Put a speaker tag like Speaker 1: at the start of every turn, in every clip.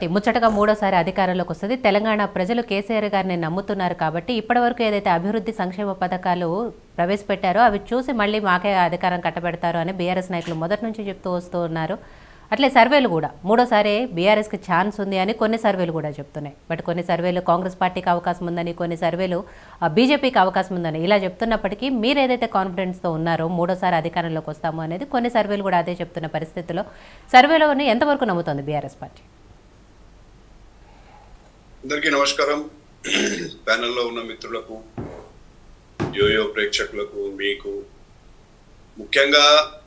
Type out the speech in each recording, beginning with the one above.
Speaker 1: Party ముచ్చటగా మూడోసారి అధికారంలోకి వస్తుంది తెలంగాణ ప్రజలు కేసీఆర్ గారిని నమ్ముతున్నారు కాబట్టి ఇప్పటివరకు ఏదైతే అభివృద్ధి సంక్షేమ పథకాలు ప్రవేశపెట్టారో అవి చూసి మళ్ళీ మాకే అధికారం కట్టబెడతారు అని బీఆర్ఎస్ నాయకులు మొదటి నుంచి చెప్తూ వస్తూ ఉన్నారు అట్లే సర్వేలు కూడా మూడోసారి బీఆర్ఎస్కి ఛాన్స్ ఉంది అని కొన్ని సర్వేలు కూడా చెప్తున్నాయి బట్ కొన్ని సర్వేలు కాంగ్రెస్ పార్టీకి అవకాశం ఉందని కొన్ని సర్వేలు ఆ, బీజేపీకి అవకాశం ఉందని ఇలా చెప్తున్నప్పటికీ మీరు ఏదైతే కాన్ఫిడెన్స్తో ఉన్నారో మూడోసారి అధికారంలోకి వస్తాము అనేది కొన్ని సర్వేలు కూడా అదే చెప్తున్న పరిస్థితిలో సర్వేలోని ఎంతవరకు నమ్ముతోంది బీఆర్ఎస్ పార్టీ
Speaker 2: అందరికీ నమస్కారం ప్యానెల్లో ఉన్న మిత్రులకు యోయో ప్రేక్షకులకు మీకు ముఖ్యంగా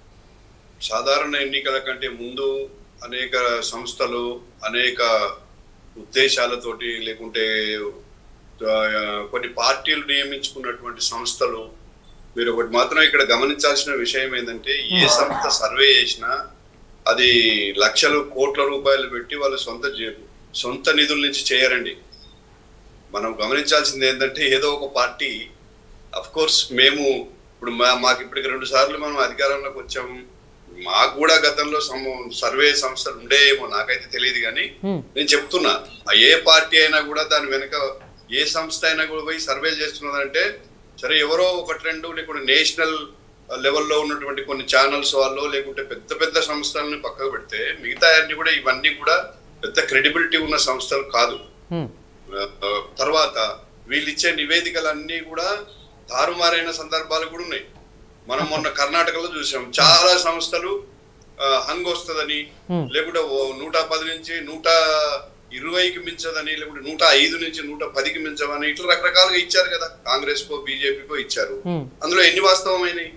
Speaker 2: సాధారణ ఎన్నికల కంటే ముందు అనేక సంస్థలు అనేక ఉద్దేశాలతోటి లేకుంటే ఆ, కొన్ని పార్టీలు నియమించుకున్నటువంటి సంస్థలు మీరు ఒకటి మాత్రం ఇక్కడ గమనించాల్సిన విషయం ఏంటంటే ఏ సంస్థ సర్వే చేసినా అది లక్షలు కోట్ల రూపాయలు పెట్టి వాళ్ళ సొంత జేబు సొంత నిధుల నుంచి చేయరండి మనం గమనించాల్సింది ఏంటంటే ఏదో ఒక పార్టీ అఫ్ కోర్స్ మేము ఇప్పుడు మా మాకు ఇప్పటికి రెండు సార్లు మనం అధికారంలోకి వచ్చాము మాకు కూడా గతంలో సమ- సర్వే సంస్థలు ఉండేయేమో నాకైతే తెలియదు కానీ
Speaker 1: హ్మ్.
Speaker 2: నేను చెప్తున్నా ఆ ఏ పార్టీ అయినా కూడా దాని వెనుక ఏ సంస్థ అయినా కూడా పోయి సర్వేలు చేస్తున్నదంటే సరే ఎవరో ఒకటి రెండు లేకుంటే నేషనల్ లెవెల్లో ఉన్నటువంటి కొన్ని ఛానల్స్ వాళ్ళు లేకుంటే పెద్ద పెద్ద సంస్థలను పక్కకు పెడితే మిగతా అన్ని కూడా ఇవన్నీ కూడా పెద్ద క్రెడిబిలిటీ ఉన్న సంస్థలు కాదు
Speaker 1: హ్మ్.
Speaker 2: ఆ, తర్వాత వీళ్ళు ఇచ్చే నివేదికలన్నీ కూడా తారుమారైన సందర్భాలు కూడా ఉన్నాయి మనం మొన్న కర్ణాటకలో చూసాం చాలా సంస్థలు ఆ, హంగ్ వస్తుందని
Speaker 1: Hmm.
Speaker 2: లేకుంటే ఓ నూట పది నుంచి నూట ఇరవైకి మించదని లేకుంటే నూట ఐదు నుంచి నూట పదికి మించమని ఇట్లా రకరకాలుగా ఇచ్చారు కదా కాంగ్రెస్ కో బీజేపీకో ఇచ్చారు
Speaker 1: హ్మ్.
Speaker 2: అందులో ఎన్ని వాస్తవమైనవి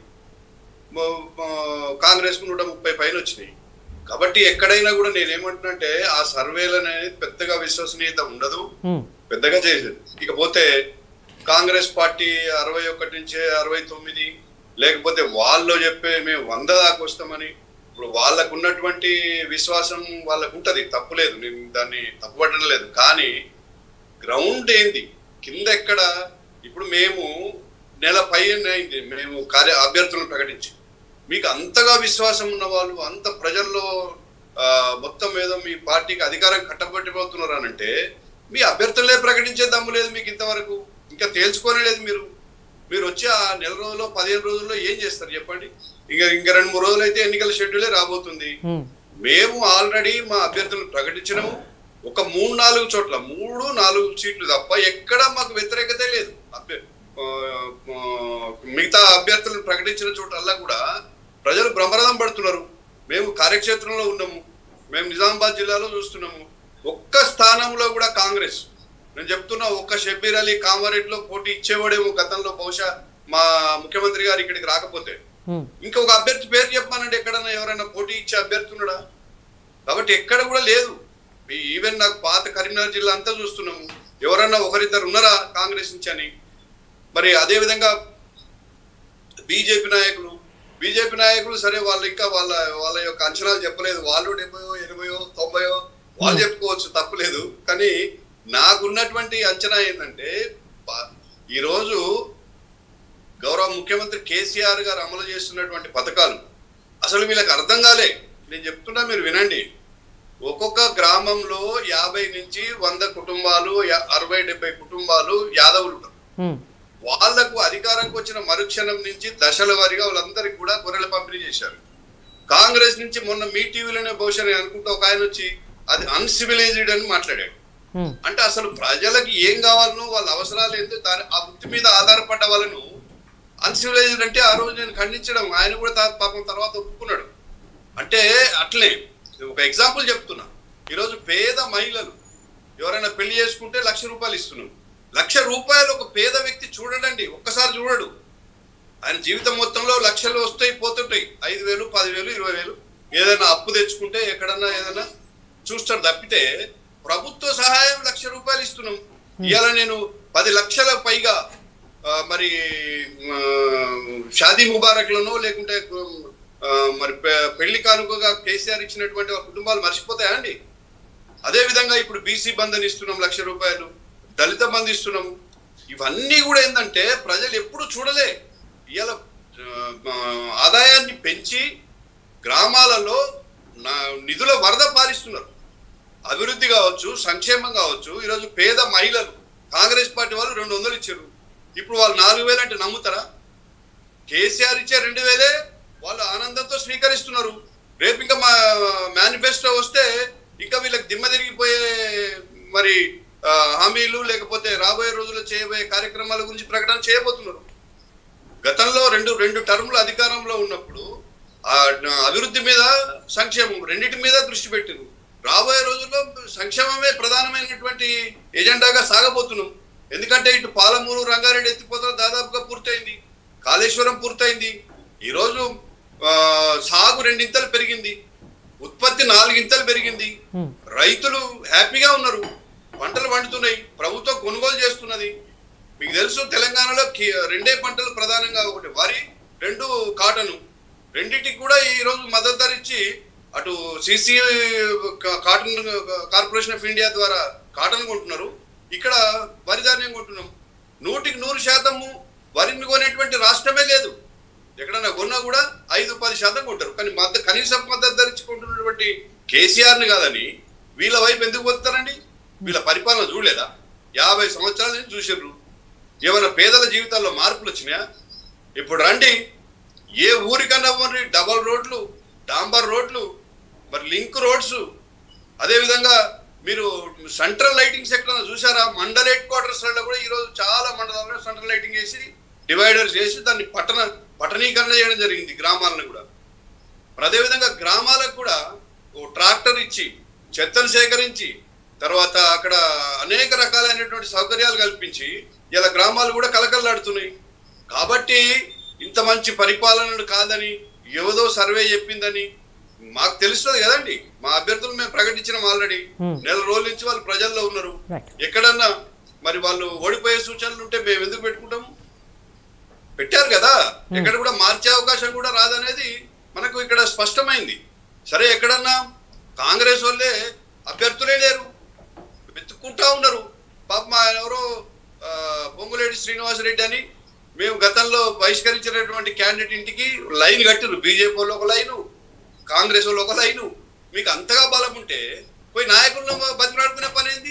Speaker 2: కాంగ్రెస్ కు నూట ముప్పై పైన వచ్చినాయి కాబట్టి ఎక్కడైనా కూడా నేనేమంటున్నంటే ఆ సర్వేలు అనేది పెద్దగా విశ్వసనీయత ఉండదు
Speaker 1: హ్మ్.
Speaker 2: పెద్దగా చేసేది ఇకపోతే కాంగ్రెస్ పార్టీ అరవై ఒకటి నుంచి అరవై తొమ్మిది లేకపోతే వాళ్ళు చెప్పే మేము వంద దాకా వస్తామని ఇప్పుడు వాళ్ళకు ఉన్నటువంటి విశ్వాసం వాళ్ళకు ఉంటది తప్పులేదు నేను దాన్ని తప్పుపట్టడం లేదు కానీ గ్రౌండ్ ఏంది కింద ఎక్కడ ఇప్పుడు మేము నెల పైన అయింది మేము కార్య అభ్యర్థులను ప్రకటించి మీకు అంతగా విశ్వాసం ఉన్న వాళ్ళు అంత ప్రజల్లో ఆ, మొత్తం ఏదో మీ పార్టీకి అధికారం కట్టబెట్టబోతున్నారు అని అంటే మీ అభ్యర్థులే ప్రకటించే దమ్ము లేదు మీకు ఇంతవరకు ఇంకా తేల్చుకోనే లేదు మీరు మీరు వచ్చి ఆ నెల రోజుల్లో పదిహేను రోజుల్లో ఏం చేస్తారు చెప్పండి ఇంకా ఇంకా రెండు మూడు రోజులు అయితే ఎన్నికల షెడ్యూలే రాబోతుంది
Speaker 1: హ్మ్.
Speaker 2: మేము ఆల్రెడీ మా అభ్యర్థులను ప్రకటించినాము ఒక మూడు నాలుగు చోట్ల మూడు నాలుగు సీట్లు తప్ప ఎక్కడ మాకు వ్యతిరేకత లేదు అభ్య- ఆ, ఆ, మిగతా అభ్యర్థులను ప్రకటించిన చోటల్లా కూడా ప్రజలు బ్రహ్మరథం పడుతున్నారు మేము కార్యక్షేత్రంలో ఉన్నాము మేము నిజామాబాద్ జిల్లాలో చూస్తున్నాము ఒక్క స్థానంలో కూడా కాంగ్రెస్ నేను చెప్తున్నా ఒక్క షబ్బీర్ అలీ కామారెడ్డిలో పోటీ ఇచ్చేవాడేమో గతంలో బహుశా మా ముఖ్యమంత్రి గారు ఇక్కడికి రాకపోతే
Speaker 1: హ్మ్.
Speaker 2: ఇంకొక అభ్యర్థి పేరు చెప్పానంటే ఎక్కడన్నా ఎవరైనా పోటీ ఇచ్చే అభ్యర్థి ఉన్నాడా కాబట్టి ఎక్కడ కూడా లేదు ఈ- ఈవెన్ నాకు పాత కరీంనగర్ జిల్లా అంతా చూస్తున్నాము ఎవరన్నా ఒకరిద్దరు ఉన్నారా కాంగ్రెస్ నుంచి అని మరి అదే విధంగా బీజేపీ నాయకులు బీజేపీ నాయకులు సరే వాళ్ళు ఇంకా వాళ్ళ వాళ్ళ యొక్క అంచనాలు చెప్పలేదు వాళ్ళు డెబ్బయో ఎనభయో తొంభయో వాళ్ళు చెప్పుకోవచ్చు తప్పులేదు కానీ నాకున్నటువంటి అంచనా ఏంటంటే ప- ఈరోజు గౌరవ ముఖ్యమంత్రి కేసీఆర్ గారు అమలు చేస్తున్నటువంటి పథకాలు అసలు వీళ్ళకి అర్థం కాలే నేను చెప్తున్నా మీరు వినండి ఒక్కొక్క గ్రామంలో యాభై నుంచి వంద కుటుంబాలు యా- అరవై డెబ్బై కుటుంబాలు యాదవులు ఉంటారు
Speaker 1: హ్మ్.
Speaker 2: వాళ్లకు అధికారంకి వచ్చిన మరుక్షణం నుంచి దశల వారీగా వాళ్ళందరికీ కూడా గొర్రెల పంపిణీ చేశారు కాంగ్రెస్ నుంచి మొన్న మీ టీవీలోనే బహుశా నేను అనుకుంటా ఒక ఆయన వచ్చి అది అన్సివిలైజ్డ్ అని మాట్లాడాడు
Speaker 1: హ్మ్.
Speaker 2: అంటే అసలు ప్రజలకి ఏం కావాలనో వాళ్ళ అవసరాలు ఏంటో దాని ఆ వృత్తి మీద ఆధారపడ్డ వాళ్ళను అన్సివిలైజ్డ్ అంటే ఆ రోజు నేను ఖండించడం ఆయన కూడా తా- పాపం తర్వాత ఒప్పుకున్నాడు అంటే అట్లే ఒక ఎగ్జాంపుల్ చెప్తున్నా ఈరోజు పేద మహిళలు ఎవరైనా పెళ్లి చేసుకుంటే లక్ష రూపాయలు ఇస్తున్నాం లక్ష రూపాయలు ఒక పేద వ్యక్తి చూడడండి ఒక్కసారి చూడడు ఆయన జీవితం మొత్తంలో లక్షలు వస్తాయి పోతుంటాయి ఐదు వేలు పదివేలు ఇరవై వేలు ఏదైనా అప్పు తెచ్చుకుంటే ఎక్కడన్నా ఏదైనా చూస్తాడు తప్పితే ప్రభుత్వ సహాయం లక్ష రూపాయలు ఇస్తున్నాం ఇవాళ నేను పది లక్షల పైగా ఆ, మరి ఆ, షాదీ ముబారక్లను లేకుంటే ఆ, మరి పె- పెళ్లి కానుకగా కేసీఆర్ ఇచ్చినటువంటి ఆ కుటుంబాలు మర్చిపోతాయా అండి అదే విధంగా ఇప్పుడు బీసీ బంధన్ ఇస్తున్నాం లక్ష రూపాయలు దళిత బంధు ఇస్తున్నాం ఇవన్నీ కూడా ఏంటంటే ప్రజలు ఎప్పుడు చూడలే ఇవాళ ఆ, ఆదాయాన్ని పెంచి గ్రామాలలో నా నిధుల వరద పారిస్తున్నారు అభివృద్ధి కావచ్చు సంక్షేమం కావచ్చు ఈరోజు పేద మహిళలు కాంగ్రెస్ పార్టీ వాళ్ళు రెండు వందలు ఇచ్చారు ఇప్పుడు వాళ్ళు నాలుగు వేలు అంటే నమ్ముతారా కేసీఆర్ ఇచ్చే రెండు వేలే వాళ్ళు ఆనందంతో స్వీకరిస్తున్నారు రేపు ఇంకా మా మేనిఫెస్టో వస్తే ఇంకా వీళ్ళకి దిమ్మ తిరిగిపోయే మరి ఆ, హామీలు లేకపోతే రాబోయే రోజుల్లో చేయబోయే కార్యక్రమాల గురించి ప్రకటన చేయబోతున్నారు గతంలో రెండు రెండు టర్ములు అధికారంలో ఉన్నప్పుడు ఆ అభివృద్ధి మీద సంక్షేమం రెండింటి మీద దృష్టి పెట్టింది రాబోయే రోజుల్లో సంక్షేమమే ప్రధానమైనటువంటి ఎజెండాగా సాగబోతున్నాం ఎందుకంటే ఇటు పాలమూరు రంగారెడ్డి ఎత్తిపోతల దాదాపుగా పూర్తయింది కాళేశ్వరం పూర్తయింది ఈరోజు ఆ, సాగు రెండింతలు పెరిగింది ఉత్పత్తి నాలుగింతలు పెరిగింది
Speaker 1: ఉమ్,
Speaker 2: రైతులు హ్యాపీగా ఉన్నారు పంటలు పండుతున్నాయి ప్రభుత్వం కొనుగోలు చేస్తున్నది మీకు తెలుసు తెలంగాణలో కి- రెండే పంటలు ప్రధానంగా ఒకటి వరి రెండు కాటను రెండింటికి కూడా ఈ రోజు మద్దతు ధర ఇచ్చి అటు CC cotton corporation of India ద్వారా కాటన్ కొంటున్నారు ఇక్కడ వరి ధాన్యం కొంటున్నాం నూటికి నూరు శాతము వరిని కొనేటువంటి రాష్ట్రమే లేదు ఎక్కడన్నా కొన్నా కూడా ఐదు పది శాతం కొంటారు కానీ మద్దతు కనీస మద్దతు ధరించుకుంటున్నటువంటి కేసీఆర్ ని కాదని వీళ్ళ వైపు ఎందుకు పోతారండి వీళ్ళ పరిపాలన చూడలేదా యాభై సంవత్సరాల నుంచి చూసిర్రు ఏమైనా పేదల జీవితాల్లో మార్పులు వచ్చినాయా ఇప్పుడు రండి ఏ ఊరికన్నా మరి డబల్ రోడ్లు డాంబర్ రోడ్లు మరి లింక్ రోడ్స్ అదేవిధంగా మీరు సెంట్రల్ లైటింగ్స్ ఎక్కడైనా చూసారా మండల హెడ్ క్వార్టర్స్ కూడా ఈరోజు చాలా మండలాల్లో సెంట్రల్ లైటింగ్ వేసి డివైడర్స్ చేసి దాన్ని పట్టణ పట్టణీకరణ చేయడం జరిగింది గ్రామాలను కూడా మరి అదేవిధంగా గ్రామాలకు కూడా ఓ ట్రాక్టర్ ఇచ్చి చెత్తను సేకరించి తర్వాత అక్కడ అనేక రకాలైనటువంటి సౌకర్యాలు కల్పించి ఇలా గ్రామాలు కూడా కలకల్లాడుతున్నాయి కాబట్టి ఇంత మంచి పరిపాలన కాదని ఏదో సర్వే చెప్పిందని మాకు తెలుస్తుంది కదండి మా అభ్యర్థులు మేము ప్రకటించినాం ఆల్రెడీ
Speaker 1: Hmm.
Speaker 2: నెల రోజుల నుంచి వాళ్ళు ప్రజల్లో ఉన్నారు
Speaker 1: రైట్
Speaker 2: ఎక్కడన్నా మరి వాళ్ళు ఓడిపోయే సూచనలు ఉంటే మేము ఎందుకు పెట్టుకుంటాము పెట్టారు కదా ఎక్కడ కూడా మార్చే అవకాశం కూడా రాదనేది మనకు ఇక్కడ స్పష్టమైంది సరే ఎక్కడన్నా కాంగ్రెస్ వాళ్ళే అభ్యర్థులే లేరు వెతుక్కుంటా ఉన్నారు పాపం ఆయన ఎవరో ఆ, పొంగులేటి శ్రీనివాసరెడ్డి అని మేము గతంలో బహిష్కరించినటువంటి క్యాండిడేట్ ఇంటికి లైన్ కట్టిరు బీజేపీ వాళ్ళు ఒక లైను కాంగ్రెస్ వాళ్ళు ఒక లైను మీకు అంతగా బలం ఉంటే పోయి నాయకులను బతిలాడుకునే పని ఏంది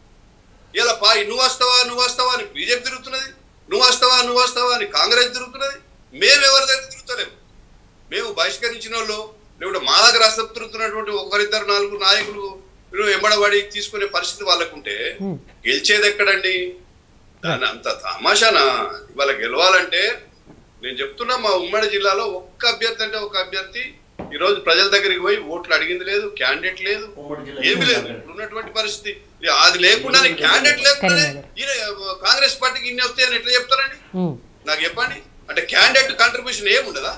Speaker 2: ఇలా పా నువ్వు వస్తావా నువ్వు వస్తావా అని బీజేపీ తిరుగుతున్నది నువ్వు వస్తావా నువ్వు వస్తావా అని కాంగ్రెస్ తిరుగుతున్నది మేము ఎవరి దగ్గర తిరుగుతలేము మేము బహిష్కరించిన వాళ్ళు లేకుంటే మా దగ్గర అసలు తిరుగుతున్నటువంటి ఒకరిద్దరు నాలుగు నాయకులు మీరు ఎంబడబడి తీసుకునే పరిస్థితి వాళ్ళకుంటే
Speaker 1: ఉమ్,
Speaker 2: గెలిచేది ఎక్కడండి దాని అంత తమాషానా ఇవాళ గెలవాలంటే నేను చెప్తున్నా మా ఉమ్మడి జిల్లాలో ఒక్క అభ్యర్థి అంటే ఒక అభ్యర్థి ఈ రోజు ప్రజల దగ్గరికి పోయి ఓట్లు అడిగింది లేదు క్యాండిడేట్ లేదు
Speaker 3: ఉమ్మడి జిల్లా
Speaker 2: ఏమీ లేదు ఇప్పుడు ఉన్నటువంటి పరిస్థితి ఇక అది లేకుండా క్యాండిడేట్ లేకుండా కాంగ్రెస్ పార్టీకి ఇన్ని వస్తాయని ఎట్లా చెప్తారండి
Speaker 1: ఉమ్,
Speaker 2: నాకు చెప్పండి అంటే క్యాండిడేట్ కాంట్రిబ్యూషన్ ఏముండదా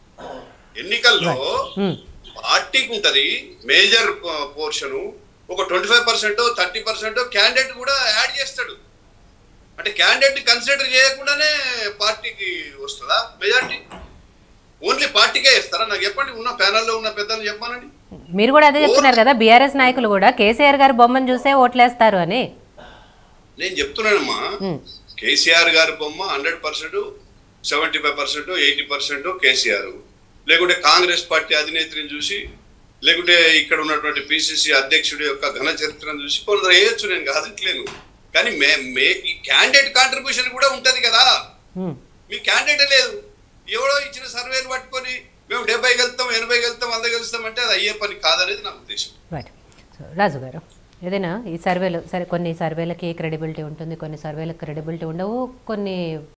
Speaker 2: ఎన్నికల్లో
Speaker 1: ఉమ్,
Speaker 2: పార్టీకి ఉంటది మేజర్ పోర్షన్ ఒక twenty five percent thirty percent candidate కూడా యాడ్ చేస్తాడు అంటే క్యాండిడేట్ కన్సిడర్ చేయకుండానే పార్టీకి వస్తుందా మెజార్టీ ఓన్లీ పార్టీకే ఇస్తారా నాకు చెప్పండి ఉన్న ప్యానల్లో ఉన్న పెద్దలు చెప్పానండి
Speaker 1: మీరు కూడా అదే చెప్తున్నారు కదా బీఆర్ఎస్ నాయకులు కూడా కేసీఆర్ గారి బొమ్మను చూసే ఓట్లేస్తారు అని
Speaker 2: నేను చెప్తున్నానమ్మా
Speaker 1: ఉమ్,
Speaker 2: కేసీఆర్ గారి బొమ్మ hundred percent seventy five percent eighty percent KCR లేకుంటే కాంగ్రెస్ పార్టీ అధినేత్రిని చూసి లేకుంటే ఇక్కడ ఉన్నటువంటి పిసిసి అధ్యక్షుడి యొక్క ఘన చరిత్రను చూసి కొందరు వేయొచ్చు నేను కాదట్లేను కానీ మే మే ఈ క్యాండిడేట్ కాంట్రిబ్యూషన్ కూడా ఉంటది కదా
Speaker 1: ఉమ్,
Speaker 2: మీ క్యాండిడేటే లేదు ఎవడో ఇచ్చిన సర్వేలు పట్టుకొని మేము డెబ్బై వెళ్తాం ఎనభై వెళ్తాం వంద గెలుస్తాం అంటే అది అయ్యే పని కాదనేది నా ఉద్దేశం
Speaker 1: రైట్ సో రాజు గారు ఏదైనా ఈ సర్వేలు సరే కొన్ని సర్వేలకి క్రెడిబిలిటీ ఉంటుంది కొన్ని సర్వేలకు క్రెడిబిలిటీ ఉండవు కొన్ని